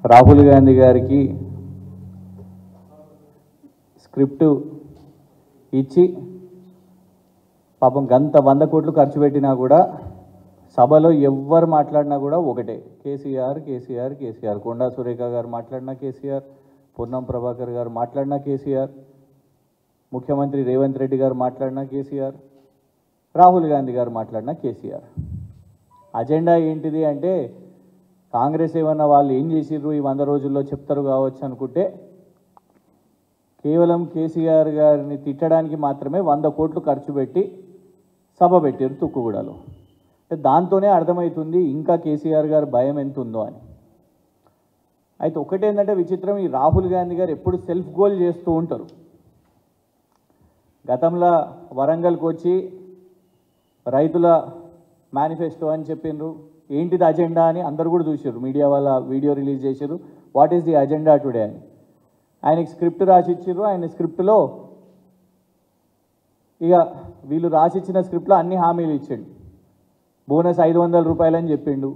రాహుల్ గాంధీ గారికి స్క్రిప్ట్ ఇచ్చి పాపం గంత వంద కోట్లు ఖర్చు పెట్టినా కూడా సభలో ఎవ్వరు మాట్లాడినా కూడా ఒకటే కేసీఆర్ కేసీఆర్ కేసీఆర్ కొండా సురేఖ గారు మాట్లాడినా కేసీఆర్ పొన్నం ప్రభాకర్ గారు మాట్లాడినా కేసీఆర్ ముఖ్యమంత్రి రేవంత్ రెడ్డి గారు మాట్లాడినా కేసీఆర్ రాహుల్ గాంధీ గారు మాట్లాడినా కేసీఆర్ అజెండా ఏంటిది అంటే కాంగ్రెస్ ఏమన్నా వాళ్ళు ఏం చేసిర్రు ఈ వంద రోజుల్లో చెప్తారు కావచ్చు అనుకుంటే కేవలం కేసీఆర్ గారిని తిట్టడానికి మాత్రమే వంద కోట్లు ఖర్చు పెట్టి సభ పెట్టారు తుక్కుగూడలో అంటే దాంతోనే అర్థమవుతుంది ఇంకా కేసీఆర్ గారు భయం ఎంత ఉందో అని అయితే ఒకటేంటంటే విచిత్రం ఈ రాహుల్ గాంధీ గారు ఎప్పుడు సెల్ఫ్ గోల్ చేస్తూ ఉంటారు గతంలో వరంగల్కి వచ్చి రైతుల మేనిఫెస్టో అని చెప్పిండ్రు ఏంటిది అజెండా అని అందరు కూడా చూసారు మీడియా వాళ్ళ వీడియో రిలీజ్ చేసారు what is the agenda today అని ఆయనకి స్క్రిప్ట్ రాసిచ్చిర్రు ఆయన స్క్రిప్ట్లో ఇక వీళ్ళు రాసిచ్చిన స్క్రిప్ట్లో అన్ని హామీలు ఇచ్చాడు బోనస్ ఐదు వందల రూపాయలని చెప్పిండు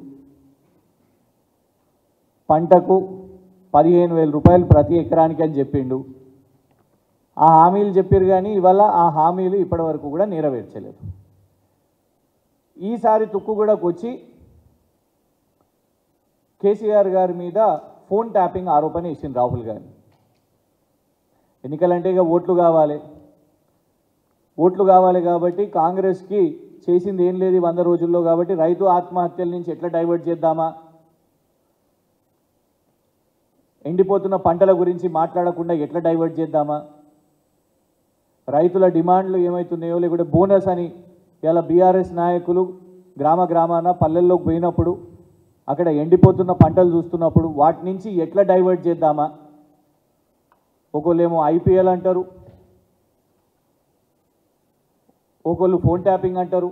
పంటకు పదిహేను వేల రూపాయలు ప్రతి ఎకరానికి అని చెప్పిండు ఆ హామీలు చెప్పారు కానీ ఇవాళ ఆ హామీలు ఇప్పటివరకు కూడా నెరవేర్చలేదు ఈసారి తుక్కుగూడకు వచ్చి కేసీఆర్ గారి మీద ఫోన్ ట్యాపింగ్ ఆరోపణ వేసింది రాహుల్ గాంధీ ఎన్నికలంటే ఇక ఓట్లు కావాలి ఓట్లు కావాలి కాబట్టి కాంగ్రెస్కి చేసింది ఏం లేదు ఈ వంద రోజుల్లో కాబట్టి రైతు ఆత్మహత్యల నుంచి ఎట్లా డైవర్ట్ చేద్దామా ఎండిపోతున్న పంటల గురించి మాట్లాడకుండా ఎట్లా డైవర్ట్ చేద్దామా రైతుల డిమాండ్లు ఏమవుతున్నాయో లేకుంటే బోనస్ అని ఇలా బీఆర్ఎస్ నాయకులు గ్రామ గ్రామాన పల్లెల్లోకి పోయినప్పుడు అక్కడ ఎండిపోతున్న పంటలు చూస్తున్నప్పుడు వాటి నుంచి ఎట్లా డైవర్ట్ చేద్దామా ఒకళ్ళేమో ఐపీఎల్ అంటారు ఒకళ్ళు ఫోన్ ట్యాపింగ్ అంటారు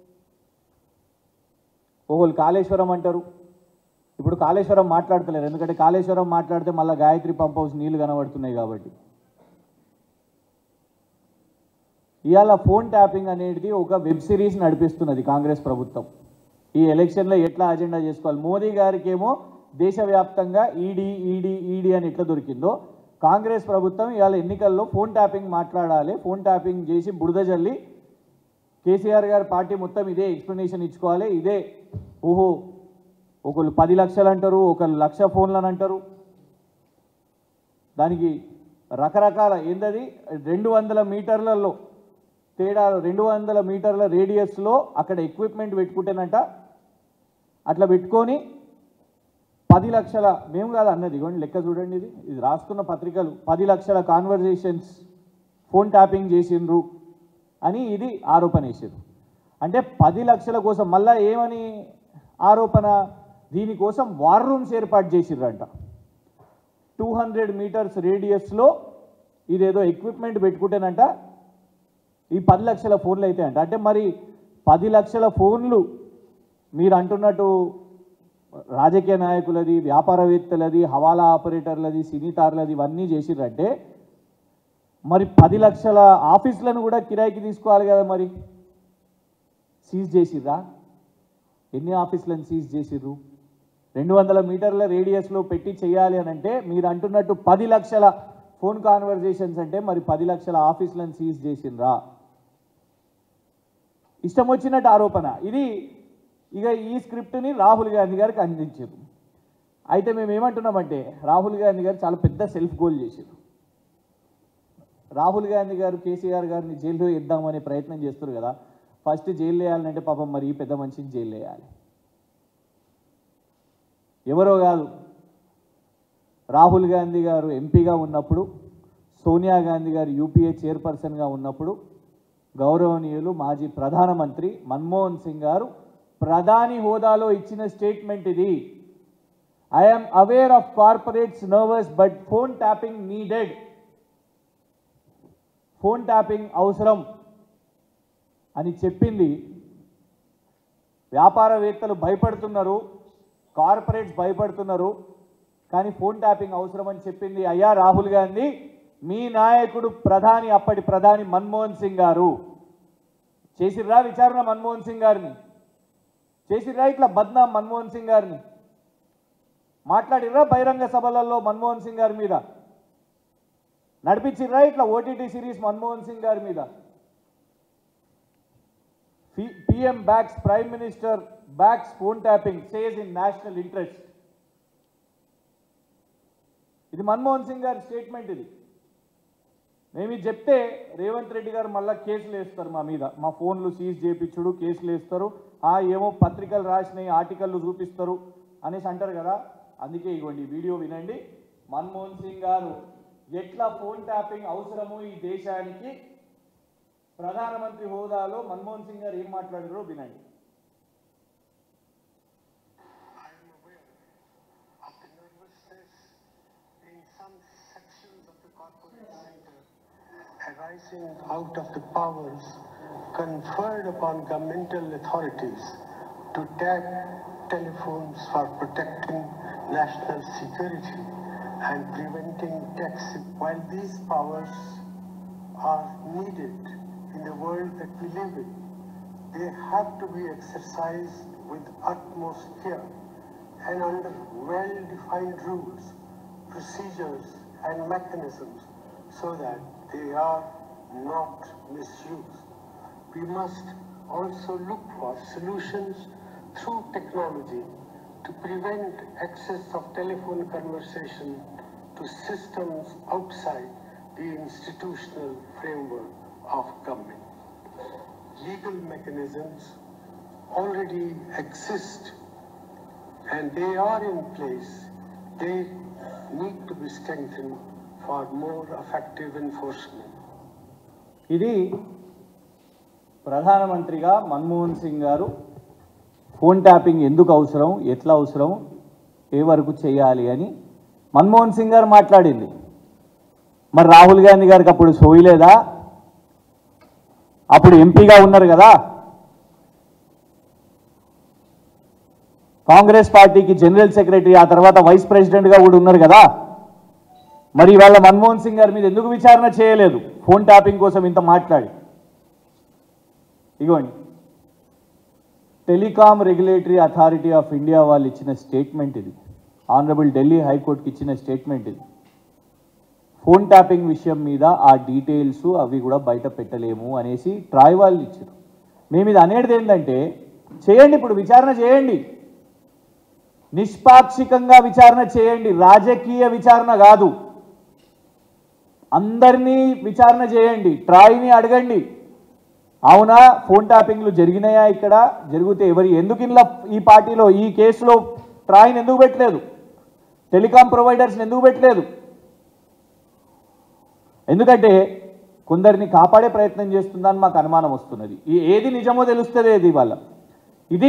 ఒకళ్ళు కాళేశ్వరం అంటారు ఇప్పుడు కాళేశ్వరం మాట్లాడతలేరు ఎందుకంటే కాళేశ్వరం మాట్లాడితే మళ్ళీ గాయత్రి పంప్ హౌస్ నీళ్లు కనబడుతున్నాయి కాబట్టి ఇవాళ ఫోన్ ట్యాపింగ్ అనేది ఒక వెబ్ సిరీస్ నడిపిస్తున్నది కాంగ్రెస్ ప్రభుత్వం ఈ ఎలక్షన్లో ఎట్లా అజెండా చేసుకోవాలి మోదీ గారికి ఏమో దేశవ్యాప్తంగా ఈడీ ఈడీ ఈడీ అని ఎట్లా దొరికిందో కాంగ్రెస్ ప్రభుత్వం ఇవాళ ఎన్నికల్లో ఫోన్ ట్యాపింగ్ మాట్లాడాలి ఫోన్ ట్యాపింగ్ చేసి బురద జల్లి కేసీఆర్ గారి పార్టీ మొత్తం ఇదే ఎక్స్ప్లెనేషన్ ఇచ్చుకోవాలి ఇదే ఓహో ఒకళ్ళు పది లక్షలు అంటారు ఒకళ్ళు లక్ష ఫోన్లు అని అంటారు దానికి రకరకాల ఏంటది రెండు వందల మీటర్లలో తేడా రెండు వందల మీటర్ల రేడియస్లో అక్కడ ఎక్విప్మెంట్ పెట్టుకుంటేనంట అట్లా పెట్టుకొని పది లక్షల మేము కాదు అన్నది ఇగోండి లెక్క చూడండి ఇది ఇది రాస్తున్న పత్రికలు పది లక్షల కాన్వర్జేషన్స్ ఫోన్ ట్యాపింగ్ చేసిండ్రు అని ఇది ఆరోపణ వేసారు అంటే పది లక్షల కోసం మళ్ళా ఏమని ఆరోపణ దీనికోసం వార్ రూమ్స్ ఏర్పాటు చేసిర్రంట టూ హండ్రెడ్ మీటర్స్ రేడియస్లో ఇదేదో ఎక్విప్మెంట్ పెట్టుకుంటేనంట ఈ పది లక్షల ఫోన్లు అయితే అంట అంటే మరి పది లక్షల ఫోన్లు మీరు అంటున్నట్టు రాజకీయ నాయకులది వ్యాపారవేత్తలది హవాలా ఆపరేటర్లది సినీతారులది ఇవన్నీ చేసిర్రంటే మరి పది లక్షల ఆఫీసులను కూడా కిరాయికి తీసుకోవాలి కదా మరి సీజ్ చేసిర్రా ఎన్ని ఆఫీసులను సీజ్ చేసిర్రు రెండు వందల మీటర్ల రేడియస్లో పెట్టి చేయాలి అని అంటే మీరు అంటున్నట్టు పది లక్షల ఫోన్ కాన్వర్జేషన్స్ అంటే మరి పది లక్షల ఆఫీసులను సీజ్ చేసిండ్రా ఇష్టం వచ్చినట్టు ఆరోపణ ఇది ఇక ఈ స్క్రిప్ట్ని రాహుల్ గాంధీ గారికి అందించారు అయితే మేము ఏమంటున్నామంటే రాహుల్ గాంధీ గారు చాలా పెద్ద సెల్ఫ్ గోల్ చేశారు రాహుల్ గాంధీ గారు కేసీఆర్ గారిని జైల్లో ఇద్దామనే ప్రయత్నం చేస్తారు కదా ఫస్ట్ జైలు వేయాలంటే పాపం మరి ఈ పెద్ద మనిషిని జైలు వేయాలి ఎవరో కాదు రాహుల్ గాంధీ గారు ఎంపీగా ఉన్నప్పుడు సోనియా గాంధీ గారు యూపీఏ చైర్పర్సన్గా ఉన్నప్పుడు గౌరవనీయులు మాజీ ప్రధానమంత్రి మన్మోహన్ సింగ్ గారు ప్రధాని హోదాలో ఇచ్చిన స్టేట్మెంట్ ఇది I'm aware of corporates nervous but phone tapping needed phone tapping అవసరం అని చెప్పింది వ్యాపారవేత్తలు భయపడుతున్నారు కార్పొరేట్స్ భయపడుతున్నారు కానీ ఫోన్ ట్యాపింగ్ అవసరం అని చెప్పింది అయ్యా రాహుల్ గాంధీ మీ నాయకుడు ప్రధాని అప్పటి ప్రధాని మన్మోహన్ సింగ్ గారు చేసిర్రా విచారణ మన్మోహన్ సింగ్ గారిని చేసిర్రా ఇట్లా బద్నాం మన్మోహన్ సింగ్ గారిని మాట్లాడిర్రా బహిరంగ సభలలో మన్మోహన్ సింగ్ గారి మీద నడిపించిర్రా ఇట్లా ఓటీటీ సిరీస్ మన్మోహన్ సింగ్ గారి మీద PM backs prime minister backs phone tapping says in national interest ఇది మన్మోహన్ సింగ్ గారి స్టేట్మెంట్ ఇది మేము ఇది చెప్తే రేవంత్ రెడ్డి గారు మళ్ళీ కేసులు వేస్తారు మా మీద మా ఫోన్లు సీజ్ చేయించుడు కేసులు వేస్తారు ఆ ఏమో పత్రికలు రాసినాయి ఆర్టికల్లు చూపిస్తారు అనేసి అంటారు కదా అందుకే ఇగోండి ఈ వీడియో వినండి మన్మోహన్ సింగ్ గారు ఎట్లా ఫోన్ ట్యాపింగ్ అవసరమో ఈ దేశానికి ప్రధానమంత్రి హోదాలో మన్మోహన్ సింగ్ గారు ఏం మాట్లాడారో వినండి I am aware of the nervousness in some sections of the corporate sector arising out of the powers conferred upon governmental authorities to tap telephones for protecting national security and preventing tax. While these powers are needed in the world that we live in, they have to be exercised with utmost care and under well-defined rules, procedures and mechanisms so that they are not misused. We must also look for solutions through technology to prevent access of telephone conversation to systems outside the institutional framework of government legal mechanisms already exist and they are in place. They need to be strengthened for more effective enforcement. ఇది ప్రధానమంత్రిగా మన్మోహన్ సింగ్ గారు phone tapping ఎందుకు అవసరం ఎట్లా అవసరం ఏ వరకు చేయాలి అని మన్మోహన్ సింగ్ గారు మాట్లాడింది మరి రాహుల్ గాంధీ గారికి అప్పుడు సోయలేదా అప్పుడు ఎంపీగా ఉన్నారు కదా కాంగ్రెస్ పార్టీకి జనరల్ సెక్రటరీ ఆ తర్వాత వైస్ ప్రెసిడెంట్గా కూడా ఉన్నారు కదా మరి ఇవాళ మన్మోహన్ సింగ్ గారి మీద ఎందుకు విచారణ చేయలేదు ఫోన్ ట్యాపింగ్ కోసం ఇంత మాట్లాడి ఇగోండి telecom regulatory authority of India వాళ్ళు ఇచ్చిన స్టేట్మెంట్ ఇది ఆనరబుల్ ఢిల్లీ హైకోర్టుకి ఇచ్చిన స్టేట్మెంట్ ఇది ఫోన్ ట్యాపింగ్ విషయం మీద ఆ డీటెయిల్స్ అవి కూడా బయట పెట్టలేము అనేసి ట్రాయ్ వాళ్ళు ఇచ్చారు మేము ఇది అనేది ఏంటంటే చేయండి ఇప్పుడు విచారణ చేయండి నిష్పాక్షికంగా విచారణ చేయండి రాజకీయ విచారణ కాదు అందరినీ విచారణ చేయండి ట్రాయ్ని అడగండి అవునా ఫోన్ ట్యాపింగ్లు జరిగినాయా ఇక్కడ జరిగితే ఎవరి ఎందుకు ఇలా ఈ పార్టీలో ఈ కేసులో ట్రాయ్ని ఎందుకు పెట్టలేదు టెలికాం ప్రొవైడర్స్ని ఎందుకు పెట్టలేదు ఎందుకంటే కొందరిని కాపాడే ప్రయత్నం చేస్తుందని మాకు అనుమానం వస్తున్నది ఈ ఏది నిజమో తెలుస్తుంది ఇది ఇవాళ ఇది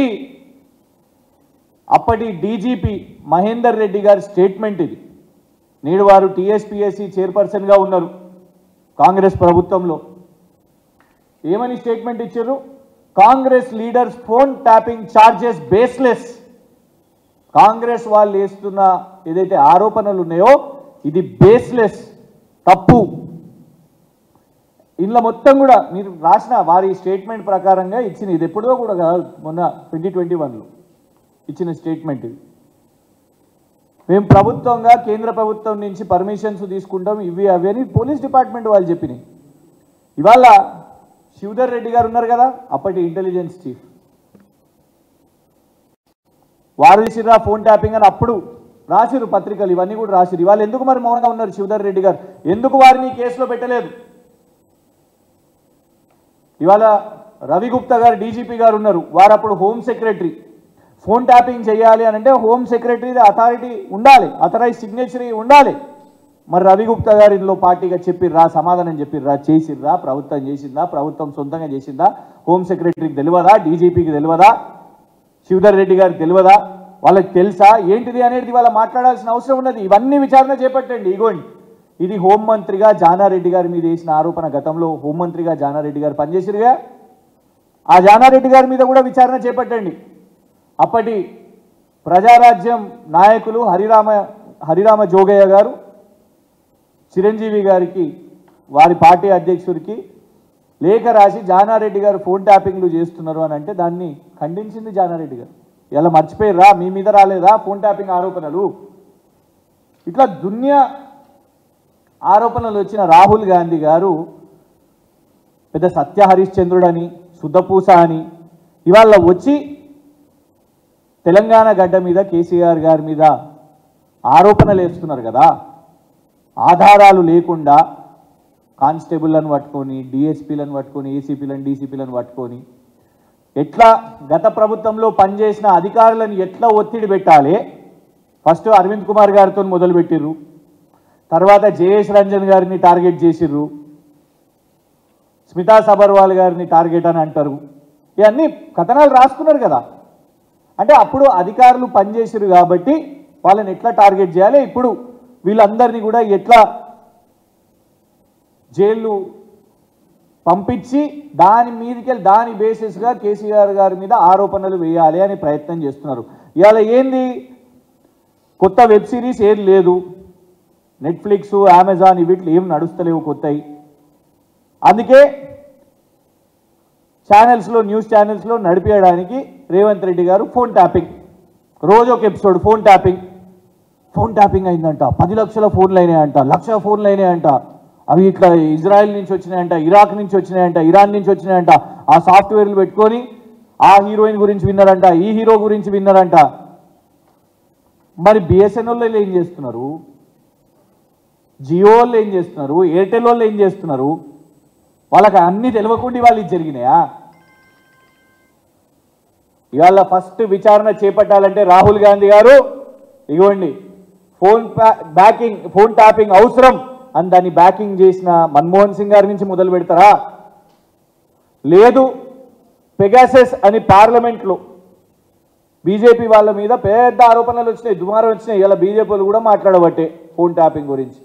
అప్పటి డీజీపీ మహేందర్ రెడ్డి గారి స్టేట్మెంట్ ఇది నేడు వారు టీఎస్పీఎస్సీ చైర్పర్సన్గా ఉన్నారు కాంగ్రెస్ ప్రభుత్వంలో ఏమని స్టేట్మెంట్ ఇచ్చారు Congress leaders phone tapping charges baseless Congress వాళ్ళు వేస్తున్న ఏదైతే ఆరోపణలు ఉన్నాయో ఇది బేస్లెస్ తప్పు ఇందులో మొత్తం కూడా మీరు రాసిన వారి స్టేట్మెంట్ ప్రకారంగా ఇచ్చిన ఇది ఎప్పుడో కూడా కాదు మొన్న ట్వంటీ ట్వంటీ వన్లో ఇచ్చిన స్టేట్మెంట్ ఇది మేము ప్రభుత్వంగా కేంద్ర ప్రభుత్వం నుంచి పర్మిషన్స్ తీసుకుంటాం ఇవి అవి అని పోలీస్ డిపార్ట్మెంట్ వాళ్ళు చెప్పినాయి ఇవాళ శివధర్ రెడ్డి గారు ఉన్నారు కదా అప్పటి ఇంటెలిజెన్స్ చీఫ్ వారు చేసిర్రా ఫోన్ ట్యాపింగ్ అని అప్పుడు రాసిరు పత్రికలు ఇవన్నీ కూడా రాసిరు ఇవాళ ఎందుకు మరి మౌనంగా ఉన్నారు శివధర్ రెడ్డి గారు ఎందుకు వారిని ఈ కేసులో పెట్టలేదు ఇవాళ రవి గుప్తా గారు డీజీపీ గారు ఉన్నారు వారు అప్పుడు హోమ్ సెక్రటరీ ఫోన్ ట్యాపింగ్ చేయాలి అని అంటే హోమ్ సెక్రటరీ అథారిటీ ఉండాలి అథరైజ్ సిగ్నేచరీ ఉండాలి మరి రవి గుప్తా గారు ఇందులో పార్టీగా చెప్పిర్రా సమాధానం చెప్పిర్రా చేసిర్రా ప్రభుత్వం చేసిందా ప్రభుత్వం సొంతంగా చేసిందా హోమ్ సెక్రటరీకి తెలియదా డీజీపీకి తెలియదా శివధర్ రెడ్డి గారికి తెలియదా వాళ్ళకి తెలుసా ఏంటిది అనేది వాళ్ళ మాట్లాడాల్సిన అవసరం ఉన్నది ఇవన్నీ విచారణ చేపట్టండి ఇగోండి ఇది హోంమంత్రిగా జానారెడ్డి గారి మీద వేసిన ఆరోపణ గతంలో హోంమంత్రిగా జానారెడ్డి గారు పనిచేసిరుగా ఆ జానారెడ్డి గారి మీద కూడా విచారణ చేపట్టండి అప్పటి ప్రజారాజ్యం నాయకులు హరిరామ హరిరామ జోగయ్య గారు చిరంజీవి గారికి వారి పార్టీ అధ్యక్షుడికి లేఖ రాసి జానారెడ్డి గారు ఫోన్ ట్యాపింగ్లు చేస్తున్నారు అని అంటే దాన్ని ఖండించింది జానారెడ్డి గారు ఇలా మర్చిపోయిర్రా మీ మీద రాలేదా ఫోన్ ట్యాపింగ్ ఆరోపణలు ఇట్లా దునియా ఆరోపణలు వచ్చిన రాహుల్ గాంధీ గారు పెద్ద సత్య హరిశ్చంద్రుడని శుద్ధపూస అని ఇవాళ వచ్చి తెలంగాణ గడ్డ మీద కేసీఆర్ గారి మీద ఆరోపణలు వేస్తున్నారు కదా ఆధారాలు లేకుండా కానిస్టేబుల్లను పట్టుకొని డిఎస్పీలను పట్టుకొని ఏసీపీలను డీసీపీలను పట్టుకొని ఎట్లా గత ప్రభుత్వంలో పనిచేసిన అధికారులను ఎట్లా ఒత్తిడి పెట్టాలి ఫస్ట్ అరవింద్ కుమార్ గారితో మొదలుపెట్టిర్రు తర్వాత జయేష్ రంజన్ గారిని టార్గెట్ చేసిర్రు స్మితా సబర్వాల్ గారిని టార్గెట్ అని అంటారు ఇవన్నీ కథనాలు రాసుకున్నారు కదా అంటే అప్పుడు అధికారులు పనిచేసారు కాబట్టి వాళ్ళని ఎట్లా టార్గెట్ చేయాలి ఇప్పుడు వీళ్ళందరినీ కూడా ఎట్లా జైలు పంపించి దాని మీదకి దాని బేసిస్గా కేసీఆర్ గారి మీద ఆరోపణలు వేయాలి అని ప్రయత్నం చేస్తున్నారు ఇవాళ ఏంది కొత్త వెబ్ సిరీస్ ఏది లేదు నెట్ఫ్లిక్స్ అమెజాన్ వీటిలో ఏం నడుస్తలేవు కొత్తవి అందుకే ఛానల్స్లో న్యూస్ ఛానల్స్లో నడిపేయడానికి రేవంత్ రెడ్డి గారు ఫోన్ ట్యాపింగ్ రోజు ఒక episode phone tapping phone tapping అయిందంట పది లక్షల ఫోన్లు అయినాయంట లక్ష ఫోన్లు అయినాయంట అవి ఇట్లా ఇజ్రాయెల్ నుంచి వచ్చినాయంట ఇరాక్ నుంచి వచ్చినాయంట ఇరాన్ నుంచి వచ్చినాయంట ఆ సాఫ్ట్వేర్లు పెట్టుకొని ఆ హీరోయిన్ గురించి విన్నారంట ఈ హీరో గురించి విన్నారంట మరి బిఎస్ఎన్ఎల్ వాళ్ళు ఏం చేస్తున్నారు జియో వాళ్ళు ఏం చేస్తున్నారు ఎయిర్టెల్ వాళ్ళు ఏం చేస్తున్నారు వాళ్ళకి అన్ని తెలియకుండా వాళ్ళు ఇది జరిగినాయా ఇవాళ ఫస్ట్ విచారణ చేపట్టాలంటే రాహుల్ గాంధీ గారు ఇగోండి ఫోన్ ప్యా- బ్యాకింగ్ ఫోన్ ట్యాపింగ్ అవసరం అని దాన్ని బ్యాకింగ్ చేసిన మన్మోహన్ సింగ్ గారి నుంచి మొదలు పెడతారా లేదు పెగాసెస్ అని పార్లమెంట్లో బీజేపీ వాళ్ళ మీద పెద్ద ఆరోపణలు వచ్చినాయి దుమారం వచ్చినాయి ఇలా బీజేపీ వాళ్ళు కూడా మాట్లాడబట్టే ఫోన్ ట్యాపింగ్ గురించి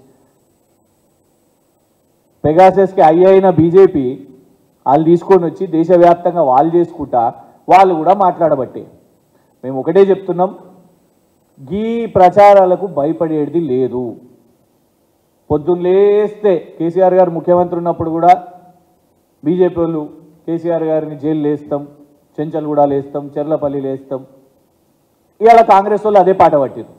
పెగాసెస్కి అయ్యి అయిన బీజేపీ వాళ్ళు తీసుకొని వచ్చి దేశవ్యాప్తంగా వాళ్ళు చేసుకుంటా వాళ్ళు కూడా మాట్లాడబట్టే మేము ఒకటే చెప్తున్నాం గీ ప్రచారాలకు భయపడేది లేదు పొద్దున్న లేస్తే కేసీఆర్ గారు ముఖ్యమంత్రి ఉన్నప్పుడు కూడా బీజేపీ వాళ్ళు కేసీఆర్ గారిని జైలు వేస్తాం చెంచల్గూడ లేస్తాం చెర్లపల్లి లేస్తాం ఇవాళ కాంగ్రెస్ వాళ్ళు అదే పాట పట్టారు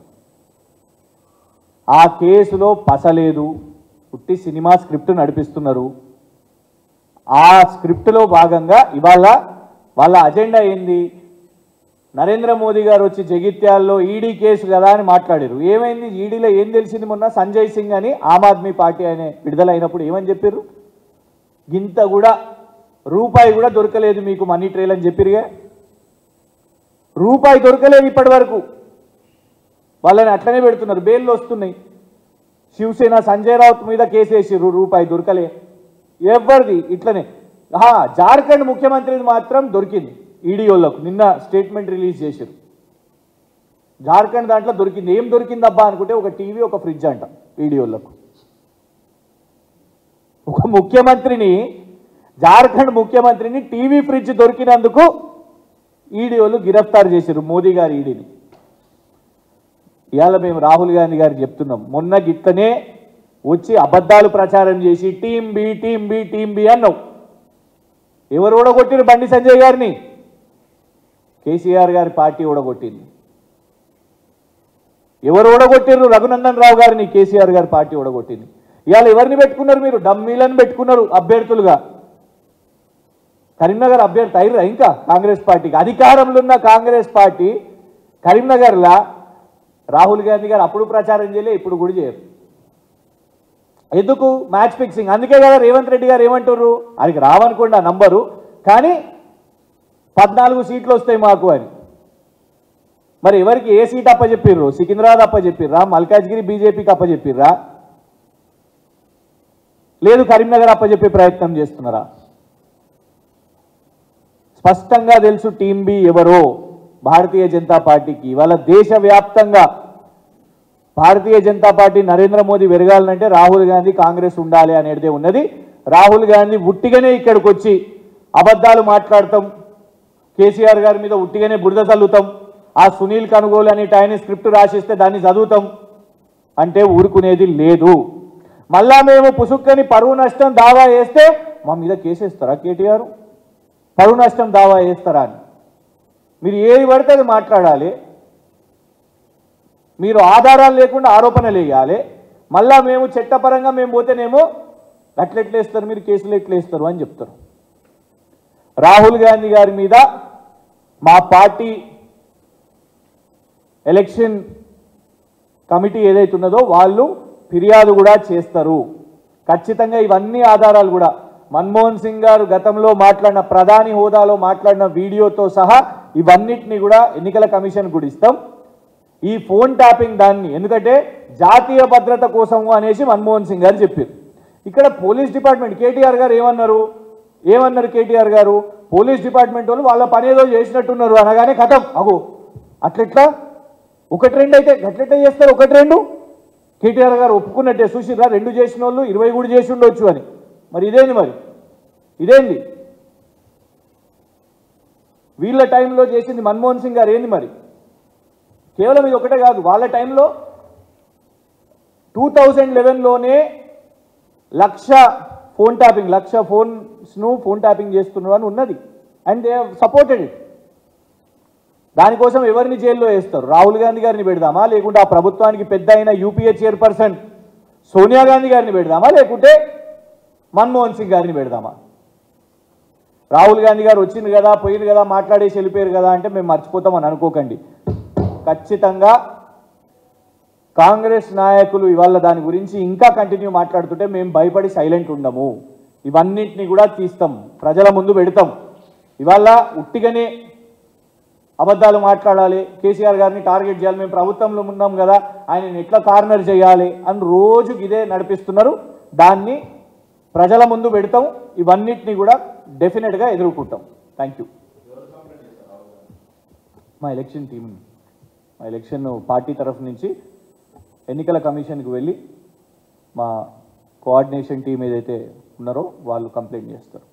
ఆ కేసులో పసలేదు పుట్టి సినిమా స్క్రిప్ట్ నడిపిస్తున్నారు ఆ స్క్రిప్ట్లో భాగంగా ఇవాళ వాళ్ళ అజెండా ఏంది నరేంద్ర మోదీ గారు వచ్చి జగిత్యాల్లో ఈడీ కేసు కదా అని మాట్లాడారు ఏమైంది ఈడీలో ఏం తెలిసింది మొన్న సంజయ్ సింగ్ అని ఆమ్ ఆద్మీ పార్టీ అనే విడుదలైనప్పుడు ఏమని చెప్పారు గింత కూడా రూపాయి కూడా దొరకలేదు మీకు మనీ ట్రైల్ అని చెప్పిరుగా రూపాయి దొరకలేదు ఇప్పటి వరకు వాళ్ళని అట్లనే పెడుతున్నారు బెయిల్లు వస్తున్నాయి శివసేన సంజయ్ రావుత్ మీద కేసు వేసిర్రు రూపాయి దొరకలే ఎవరిది ఇట్లనే ఆహా, జార్ఖండ్ ముఖ్యమంత్రిది మాత్రం దొరికింది ఈడీ వాళ్ళకు నిన్న స్టేట్మెంట్ రిలీజ్ చేశారు జార్ఖండ్ దాంట్లో దొరికింది ఏం దొరికింది అబ్బా అనుకుంటే ఒక టీవీ ఒక ఫ్రిడ్జ్ అంట ఈడీ వాళ్ళకు ఒక ముఖ్యమంత్రిని జార్ఖండ్ ముఖ్యమంత్రిని టీవీ ఫ్రిడ్జ్ దొరికినందుకు ఈడీ వాళ్ళు గిరఫ్తారు చేశారు మోదీ గారి ఈడీని ఇవాళ మేము రాహుల్ గాంధీ గారికి చెప్తున్నాం మొన్న గిట్టనే వచ్చి అబద్ధాలు ప్రచారం చేసి team B team B team B అన్నావు ఎవరు ఓడగొట్టిరు బండి సంజయ్ గారిని కేసీఆర్ గారి పార్టీ ఓడగొట్టింది ఎవరు ఓడగొట్టిర్రు రఘునందన్ రావు గారిని కేసీఆర్ గారి పార్టీ ఓడగొట్టింది ఇవాళ ఎవరిని పెట్టుకున్నారు మీరు డమ్మీలను పెట్టుకున్నారు అభ్యర్థులుగా కరీంనగర్ అభ్యర్థి అయిర్రా ఇంకా కాంగ్రెస్ పార్టీకి అధికారంలో ఉన్న కాంగ్రెస్ పార్టీ కరీంనగర్లా రాహుల్ గాంధీ గారు అప్పుడు ప్రచారం చేయలే ఇప్పుడు కూడా చేయరు ఎందుకు మ్యాచ్ ఫిక్సింగ్ అందుకే కదా రేవంత్ రెడ్డి గారు ఏమంటారు ఆయనకి రావనుకోండి ఆ నంబరు కానీ పద్నాలుగు సీట్లు వస్తాయి మాకు అని మరి ఎవరికి ఏ సీట్ అప్పచెప్పిర్రు సికింద్రాబాద్ అప్పచెప్పిర్రా మల్కాజ్గిరి బీజేపీకి అప్పచెప్పిర్రా లేదు కరీంనగర్ అప్పచెప్పే ప్రయత్నం చేస్తున్నారా స్పష్టంగా తెలుసు టీం బి ఎవరో భారతీయ జనతా పార్టీకి ఇవాళ దేశవ్యాప్తంగా భారతీయ జనతా పార్టీ నరేంద్ర మోదీ పెరగాలంటే రాహుల్ గాంధీ కాంగ్రెస్ ఉండాలి అనేదే ఉన్నది రాహుల్ గాంధీ ఉట్టిగానే ఇక్కడికి వచ్చి అబద్ధాలు మాట్లాడతాం కేసీఆర్ గారి మీద ఉట్టిగానే బురద చల్లుతాం ఆ సునీల్ కనుగోలు అని ఆయన స్క్రిప్ట్ రాసిస్తే దాన్ని చదువుతాం అంటే ఊరుకునేది లేదు మళ్ళా మేము పుసుక్కని పరువు నష్టం దావా వేస్తే మా మీద కేసేస్తారా కేటీఆర్ పరువు నష్టం దావా వేస్తారా అని మీరు ఏది పడితే అది మాట్లాడాలి మీరు ఆధారాలు లేకుండా ఆరోపణలు వేయాలి మళ్ళా మేము చట్టపరంగా మేము పోతేనేమో అట్లెట్లు వేస్తారు మీరు కేసులు ఎట్లా వేస్తారు అని చెప్తారు రాహుల్ గాంధీ గారి మీద మా పార్టీ ఎలక్షన్ కమిటీ ఏదైతే ఉన్నదో వాళ్ళు ఫిర్యాదు కూడా చేస్తారు ఖచ్చితంగా ఇవన్నీ ఆధారాలు కూడా మన్మోహన్ సింగ్ గారు గతంలో మాట్లాడిన ప్రధాని హోదాలో మాట్లాడిన వీడియోతో సహా ఇవన్నిటిని కూడా ఎన్నికల కమిషన్ కూడా ఇస్తాం ఈ ఫోన్ ట్యాపింగ్ దాన్ని ఎందుకంటే జాతీయ భద్రత కోసము అనేసి మన్మోహన్ సింగ్ గారు చెప్పారు ఇక్కడ పోలీస్ డిపార్ట్మెంట్ కేటీఆర్ గారు ఏమన్నారు ఏమన్నారు కేటీఆర్ గారు పోలీస్ డిపార్ట్మెంట్ వాళ్ళు వాళ్ళ పని ఏదో చేసినట్టున్నారు అనగానే కథం అగో అట్లెట్లా ఒకటి రెండు అయితే గట్లెట్లా చేస్తారు ఒకటి రెండు కేటీఆర్ గారు ఒప్పుకున్నట్టే చూసిరా రెండు చేసిన వాళ్ళు ఇరవై కూడా చేసి ఉండొచ్చు అని మరి ఇదేంది మరి ఇదేంది వీళ్ళ టైంలో చేసింది మన్మోహన్ సింగ్ గారు ఏంది మరి కేవలం ఇది ఒకటే కాదు వాళ్ళ టైంలో టూ థౌజండ్ లెవెన్లోనే లక్ష ఫోన్ ట్యాపింగ్ లక్ష ఫోన్స్ను ఫోన్ ట్యాపింగ్ చేస్తున్నారు అని ఉన్నది అండ్ దే సపోర్టెడ్ ఇట్ దానికోసం ఎవరిని జైల్లో వేస్తారు రాహుల్ గాంధీ గారిని పెడదామా లేకుంటే ఆ ప్రభుత్వానికి పెద్ద అయిన యూపీఏ చైర్పర్సన్ సోనియా గాంధీ గారిని పెడదామా లేకుంటే మన్మోహన్ సింగ్ గారిని పెడదామా రాహుల్ గాంధీ గారు వచ్చింది కదా పోయింది కదా మాట్లాడేసి వెళ్ళిపోయారు కదా అంటే మేము మర్చిపోతామని అనుకోకండి ఖచ్చితంగా కాంగ్రెస్ నాయకులు ఇవాళ దాని గురించి ఇంకా కంటిన్యూ మాట్లాడుతుంటే మేము భయపడి సైలెంట్ ఉండము ఇవన్నింటినీ కూడా తీస్తాం ప్రజల ముందు పెడతాం ఇవాళ ఉట్టిగానే అబద్ధాలు మాట్లాడాలి కేసీఆర్ గారిని టార్గెట్ చేయాలి మేము ప్రభుత్వంలో ఉన్నాం కదా ఆయనని ఎట్లా కార్నర్ చేయాలి అని రోజు ఇదే నడిపిస్తున్నారు దాన్ని ప్రజల ముందు పెడతాం ఇవన్నిటిని కూడా డెఫినెట్గా ఎదుర్కొంటాం థ్యాంక్ యూ మా ఎలక్షన్ టీం మా ఎలక్షన్ పార్టీ తరఫు నుంచి ఎన్నికల కమిషన్కి వెళ్ళి మా కోఆర్డినేషన్ టీం ఏదైతే ఉన్నారో వాళ్ళు కంప్లైంట్ చేస్తారు